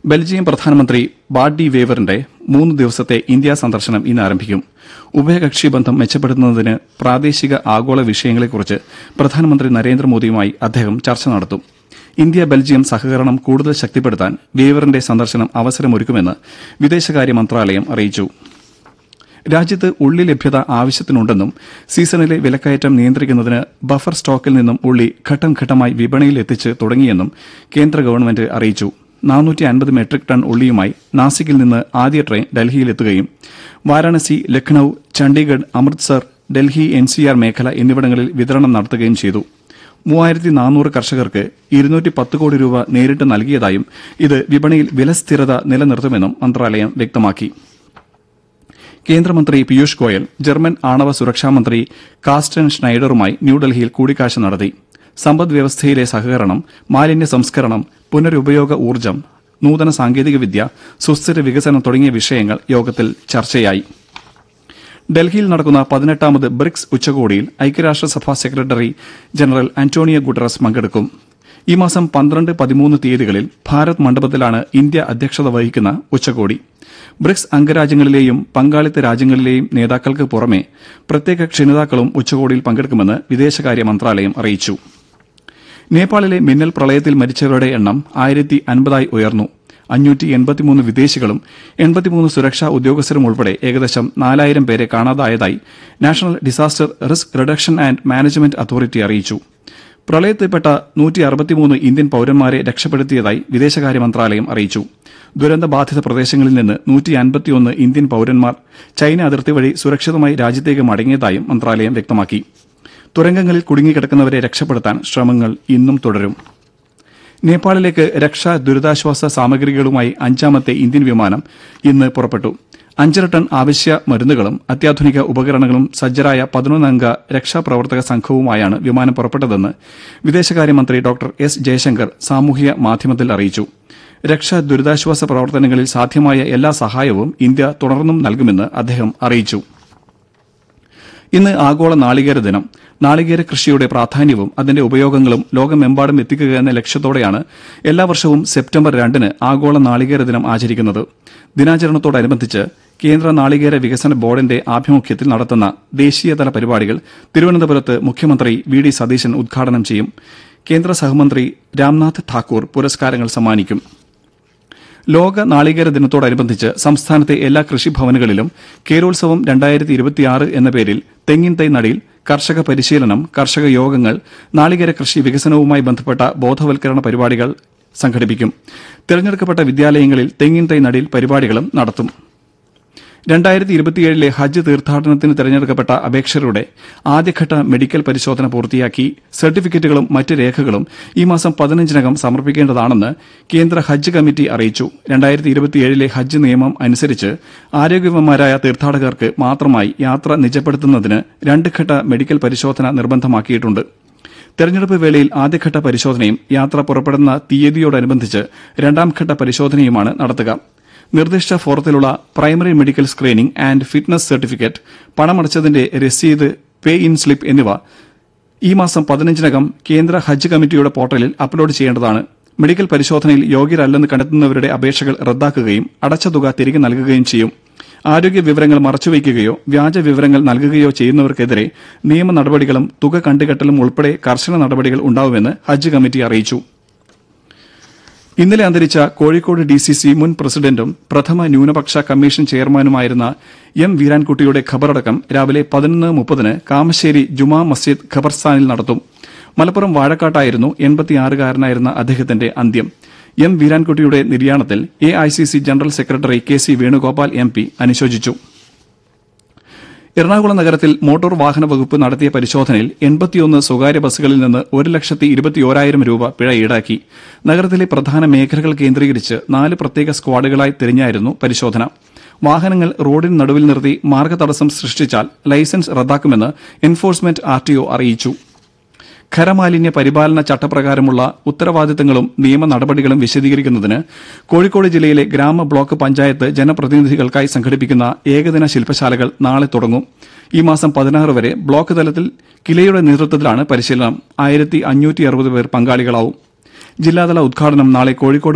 Belgium പ്രധാനമന്ത്രി ബാഡി വേവറിന്റെ മൂന്ന് ദിവസത്തെ ഇന്ത്യാ സന്ദർശനം ഇന്ന് ആരംഭിക്കും ഉഭയകക്ഷി ബന്ധം മെച്ചപ്പെടുത്തുന്നതിന് പ്രാദേശിക ആഗോള വിഷയങ്ങളെക്കുറിച്ച് പ്രധാനമന്ത്രി നരേന്ദ്രമോദിയുമായി അദ്ദേഹം ചർച്ച നടത്തും ഇന്ത്യ ബെൽജിയം സഹകരണം കൂടുതൽ ശക്തിപ്പെടുത്താൻ വേവറിന്റെ സന്ദർശനം അവസരമൊരുക്കുമെന്ന് വിദേശകാര്യ മന്ത്രാലയം അറിയിച്ചു രാജ്യത്ത് ഉള്ളി ലഭ്യത ആവശ്യത്തിനുണ്ടെന്നും സീസണിലെ വിലക്കയറ്റം നിയന്ത്രിക്കുന്നതിന് ബഫർ സ്റ്റോക്കിൽ നിന്നും ഉള്ളി ഘട്ടം ഘട്ടമായി വിപണിയിൽ എത്തിച്ച് തുടങ്ങിയെന്നും കേന്ദ്ര ഗവൺമെന്റ് അറിയിച്ചു നാനൂറ്റി അൻപത് മെട്രിക് ടൺ ഉള്ളിയുമായി നാസിക്കിൽ നിന്ന് ആദ്യ ട്രെയിൻ ഡൽഹിയിലെത്തുകയും വാരാണസി ലക്നൌ ചണ്ഡീഗഡ് അമൃത്സർ ഡൽഹി എൻസിആർ മേഖല എന്നിവിടങ്ങളിൽ വിതരണം നടത്തുകയും ചെയ്തു മൂവായിരത്തി നാനൂറ് കർഷകർക്ക് ഇരുന്നൂറ്റി പത്ത് കോടി രൂപ നേരിട്ട് നൽകിയതായും ഇത് വിപണിയിൽ വിലസ്ഥിരത നിലനിർത്തുമെന്നും മന്ത്രാലയം വ്യക്തമാക്കി കേന്ദ്രമന്ത്രി പീയൂഷ് ഗോയൽ ജർമ്മൻ ആണവ സുരക്ഷാ മന്ത്രി കാസ്റ്റൻ ഷ്നൈഡറുമായി ന്യൂഡൽഹിയിൽ കൂടിക്കാഴ്ച നടത്തി സമ്പദ് വ്യവസ്ഥയിലെ സഹകരണം മാലിന്യ സംസ്കരണം പുനരുപയോഗ ഊർജ്ജം നൂതന സാങ്കേതികവിദ്യ സുസ്ഥിര വികസനം തുടങ്ങിയ വിഷയങ്ങൾ യോഗത്തിൽ ചർച്ചയായി ഡൽഹിയിൽ നടക്കുന്ന പതിനെട്ടാമത് ബ്രിക്സ് ഉച്ചകോടിയിൽ ഐക്യരാഷ്ട്രസഭാ സെക്രട്ടറി ജനറൽ അന്റോണിയോ ഗുട്ടറസ് പങ്കെടുക്കും ഈ മാസം പന്ത്രണ്ട് പതിമൂന്ന് തീയതികളിൽ ഭാരത് മണ്ഡപത്തിലാണ് ഇന്ത്യ അധ്യക്ഷത വഹിക്കുന്ന ഉച്ചകോടി ബ്രിക്സ് അംഗരാജ്യങ്ങളിലെയും പങ്കാളിത്ത രാജ്യങ്ങളിലെയും നേതാക്കൾക്ക് പുറമെ പ്രത്യേക ക്ഷണിതാക്കളും ഉച്ചകോടിയിൽ പങ്കെടുക്കുമെന്ന് വിദേശകാര്യ മന്ത്രാലയം അറിയിച്ചു നേപ്പാളിലെ മിന്നൽ പ്രളയത്തിൽ മരിച്ചവരുടെ എണ്ണം ആയിരത്തി അൻപതായി ഉയർന്നു അഞ്ഞൂറ്റി എൺപത്തിമൂന്ന് വിദേശികളും എൺപത്തിമൂന്ന് സുരക്ഷാ ഉദ്യോഗസ്ഥരും ഉൾപ്പെടെ ഏകദേശം നാലായിരം പേരെ കാണാതായതായി national disaster risk reduction and management authority അറിയിച്ചു പ്രളയത്തിൽപ്പെട്ട നൂറ്റി അറുപത്തിമൂന്ന് ഇന്ത്യൻ പൌരന്മാരെ രക്ഷപ്പെടുത്തിയതായി വിദേശകാര്യ മന്ത്രാലയം അറിയിച്ചു ദുരന്തബാധിത പ്രദേശങ്ങളിൽ നിന്ന് നൂറ്റി അൻപത്തിയൊന്ന് ഇന്ത്യൻ പൌരന്മാർ ചൈന അതിർത്തി വഴി സുരക്ഷിതമായി രാജ്യത്തേക്ക് മടങ്ങിയതായും മന്ത്രാലയം വ്യക്തമാക്കി തുരങ്കങ്ങളിൽ കുടുങ്ങിക്കിടക്കുന്നവരെ രക്ഷപ്പെടുത്താൻ ശ്രമങ്ങൾ ഇന്നും തുടരും നേപ്പാളിലേക്ക് രക്ഷാ ദുരിതാശ്വാസ സാമഗ്രികളുമായി അഞ്ചാമത്തെ ഇന്ത്യൻ വിമാനം ഇന്ന് പുറപ്പെട്ടു അഞ്ചര ടൺ ആവശ്യ മരുന്നുകളും അത്യാധുനിക ഉപകരണങ്ങളും സജ്ജരായ പതിനൊന്നംഗ രക്ഷാപ്രവർത്തക സംഘവുമായാണ് വിമാനം പുറപ്പെട്ടതെന്ന് വിദേശകാര്യമന്ത്രി ഡോക്ടർ എസ് ജയശങ്കർ സാമൂഹ്യ മാധ്യമത്തിൽ അറിയിച്ചു രക്ഷാ ദുരിതാശ്വാസ പ്രവർത്തനങ്ങളിൽ സാധ്യമായ എല്ലാ സഹായവും ഇന്ത്യ തുടർന്നും നൽകുമെന്ന് അദ്ദേഹം അറിയിച്ചു ഇന്ന് ആഗോള നാളികേര ദിനം നാളികേര കൃഷിയുടെ പ്രാധാന്യവും അതിന്റെ ഉപയോഗങ്ങളും ലോകമെമ്പാടും എത്തിക്കുക എന്ന ലക്ഷ്യത്തോടെയാണ് എല്ലാ വർഷവും സെപ്റ്റംബർ രണ്ടിന് ആഗോള നാളികേര ദിനം ആചരിക്കുന്നത് ദിനാചരണത്തോടനുബന്ധിച്ച് കേന്ദ്ര നാളികേര വികസന ബോർഡിന്റെ ആഭിമുഖ്യത്തിൽ നടത്തുന്ന ദേശീയതല പരിപാടികൾ തിരുവനന്തപുരത്ത് മുഖ്യമന്ത്രി വി ഡി സതീശൻ ഉദ്ഘാടനം ചെയ്യും കേന്ദ്ര സഹമന്ത്രി രാംനാഥ് ഠാക്കൂർ പുരസ്കാരങ്ങൾ സമ്മാനിക്കും ലോക നാളികേര ദിനത്തോടനുബന്ധിച്ച് സംസ്ഥാനത്തെ എല്ലാ കൃഷിഭവനുകളിലും കേരോത്സവം രണ്ടായിരത്തി ഇരുപത്തിയാറ് എന്ന പേരിൽ തെങ്ങിൻ തൈ നടിയിൽ കർഷക പരിശീലനം കർഷക യോഗങ്ങൾ നാളികേര കൃഷി വികസനവുമായി ബന്ധപ്പെട്ട ബോധവൽക്കരണ പരിപാടികൾ സംഘടിപ്പിക്കും തിരഞ്ഞെടുക്കപ്പെട്ട വിദ്യാലയങ്ങളിൽ തെങ്ങിൻ തൈ നടിയിൽ പരിപാടികളും നടത്തും രണ്ടായിരത്തി ഇരുപത്തിയേഴിലെ ഹജ്ജ് തീർത്ഥാടനത്തിന് തെരഞ്ഞെടുക്കപ്പെട്ട അപേക്ഷകരുടെ ആദ്യഘട്ട മെഡിക്കൽ പരിശോധന പൂർത്തിയാക്കി സർട്ടിഫിക്കറ്റുകളും മറ്റ് രേഖകളും ഈ മാസം പതിനഞ്ചിനകം സമർപ്പിക്കേണ്ടതാണെന്ന് കേന്ദ്ര ഹജ്ജ് കമ്മിറ്റി അറിയിച്ചു രണ്ടായിരത്തി ഇരുപത്തിയേഴിലെ ഹജ്ജ് നിയമം അനുസരിച്ച് ആരോഗ്യവാന്മാരായ തീർത്ഥാടകർക്ക് മാത്രമായി യാത്ര നിജപ്പെടുത്തുന്നതിന് രണ്ട് ഘട്ട മെഡിക്കൽ പരിശോധന നിർബന്ധമാക്കിയിട്ടുണ്ട് തെരഞ്ഞെടുപ്പ് വേളയിൽ ആദ്യഘട്ട പരിശോധനയും യാത്ര പുറപ്പെടുന്ന തീയതിയോടനുബന്ധിച്ച് രണ്ടാംഘട്ട പരിശോധനയുമാണ് നടത്തുക നിർദ്ദിഷ്ട ഫോറത്തിലുള്ള primary medical screening and fitness certificate പണമടച്ചതിന്റെ രസീത് പേ ഇൻ സ്ലിപ്പ് എന്നിവ ഈ മാസം പതിനഞ്ചിനകം കേന്ദ്ര ഹജ്ജ് കമ്മിറ്റിയുടെ പോർട്ടലിൽ അപ്ലോഡ് ചെയ്യേണ്ടതാണ് മെഡിക്കൽ പരിശോധനയിൽ യോഗ്യരല്ലെന്ന് കണ്ടെത്തുന്നവരുടെ അപേക്ഷകൾ റദ്ദാക്കുകയും അടച്ച തുക തിരികെ നൽകുകയും ചെയ്യും ആരോഗ്യ വിവരങ്ങൾ മറച്ചുവയ്ക്കുകയോ വ്യാജ വിവരങ്ങൾ നൽകുകയോ ചെയ്യുന്നവർക്കെതിരെ നിയമ നടപടികളും തുക കണ്ടുകെട്ടലും ഉൾപ്പെടെ കർശന നടപടികൾ ഉണ്ടാവുമെന്ന് ഹജ്ജ് കമ്മിറ്റി അറിയിച്ചു ഇന്നലെ അന്തരിച്ച കോഴിക്കോട് ഡി സി സി മുൻ പ്രസിഡന്റും പ്രഥമ ന്യൂനപക്ഷ കമ്മീഷൻ ചെയർമാനുമായിരുന്ന എം വീരാൻകുട്ടിയുടെ ഖബറടക്കം രാവിലെ പതിനൊന്ന് മുപ്പതിന് കാമശ്ശേരി ജുമാ മസ്ജിദ് ഖബർസ്ഥാനിൽ നടത്തും മലപ്പുറം വാഴക്കാട്ടായിരുന്നു എൺപത്തിയാറുകാരനായിരുന്ന അദ്ദേഹത്തിന്റെ അന്ത്യം എം വീരാൻകുട്ടിയുടെ നിര്യാണത്തിൽ A I C C general secretary K C Venugopal M P അനുശോചിച്ചു എറണാകുളം നഗരത്തിൽ മോട്ടോർ വാഹന വകുപ്പ് നടത്തിയ പരിശോധനയിൽ എൺപത്തിയൊന്ന് സ്വകാര്യ ബസ്സുകളിൽ നിന്ന് ഒരു ലക്ഷത്തി ഇരുപത്തിയോരായിരം രൂപ പിഴ ഈടാക്കി നഗരത്തിലെ പ്രധാന മേഖലകൾ കേന്ദ്രീകരിച്ച് നാല് പ്രത്യേക സ്ക്വാഡുകളായി തിരിഞ്ഞായിരുന്നു പരിശോധന വാഹനങ്ങൾ റോഡിന് നടുവിൽ നിർത്തി മാർഗതടസ്സം സൃഷ്ടിച്ചാൽ ലൈസൻസ് റദ്ദാക്കുമെന്ന് എൻഫോഴ്സ്മെന്റ് ആർടിഒ അറിയിച്ചു ഖരമാലിന്യ പരിപാലന ചട്ടപ്രകാരമുള്ള ഉത്തരവാദിത്തങ്ങളും നിയമ നടപടികളും വിശദീകരിക്കുന്നതിന് കോഴിക്കോട് ജില്ലയിലെ ഗ്രാമ ബ്ലോക്ക് പഞ്ചായത്ത് ജനപ്രതിനിധികൾക്കായി സംഘടിപ്പിക്കുന്ന ഏകദിന ശില്പശാലകൾ നാളെ തുടങ്ങും ഈ മാസം പതിനാറ് വരെ ബ്ലോക്ക് തലത്തിൽ കിലയുടെ നേതൃത്വത്തിലാണ് പരിശീലനം ആയിരത്തി അഞ്ഞൂറ്റി അറുപത് പേർ പങ്കാളികളാവും ജില്ലാതല ഉദ്ഘാടനം നാളെ കോഴിക്കോട്